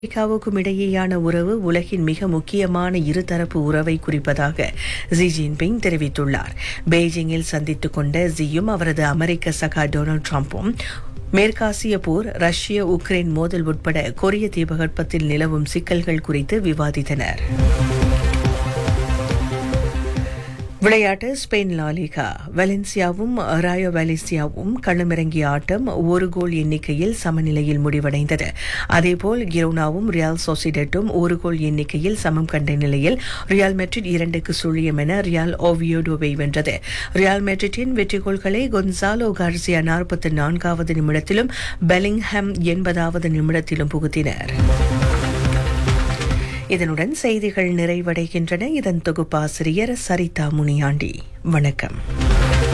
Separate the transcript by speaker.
Speaker 1: அமெரிக்காவுக்கும் இடையேயான உறவு உலகின் மிக முக்கியமான இருதரப்பு உறவை குறிப்பதாக ஜி ஜின்பிங் தெரிவித்துள்ளார் பெய்ஜிங்கில் சந்தித்துக் கொண்ட ஜியும் அவரது அமெரிக்க சகா டொனால்டு டிரம்பும் மேற்காசிய போர் ரஷ்ய உக்ரைன் மோதல் உட்பட கொரிய தீபகற்பத்தில் நிலவும் சிக்கல்கள் குறித்து விவாதித்தனர் விளையாட்டு ஸ்பெயின் லாலிகா வலென்சியாவும் ராயோ வேலிசியாவும் களமிறங்கிய ஆட்டம் ஒரு கோல் எண்ணிக்கையில் சமநிலையில் முடிவடைந்தது அதேபோல் கிரோனாவும் ரியால் சோசிடெட்டும் ஒரு கோல் எண்ணிக்கையில் சமம் கண்ட நிலையில் ரியால் மெட்ரிட் இரண்டுக்கு சுழியம் என ரியால் ஓவியோடோவை வென்றது ரியால் மெட்ரிட்டின் வெற்றி கோல்களை கொன்சாலோ கார்சியா நாற்பத்தி நான்காவது நிமிடத்திலும் பெலிங்ஹாம் எண்பதாவது நிமிடத்திலும் புகுத்தினர் இதனுடன் செய்திகள் நிறைவடைகின்றன இதன் தொகுப்பாசிரியர் சரிதா முனியாண்டி வணக்கம்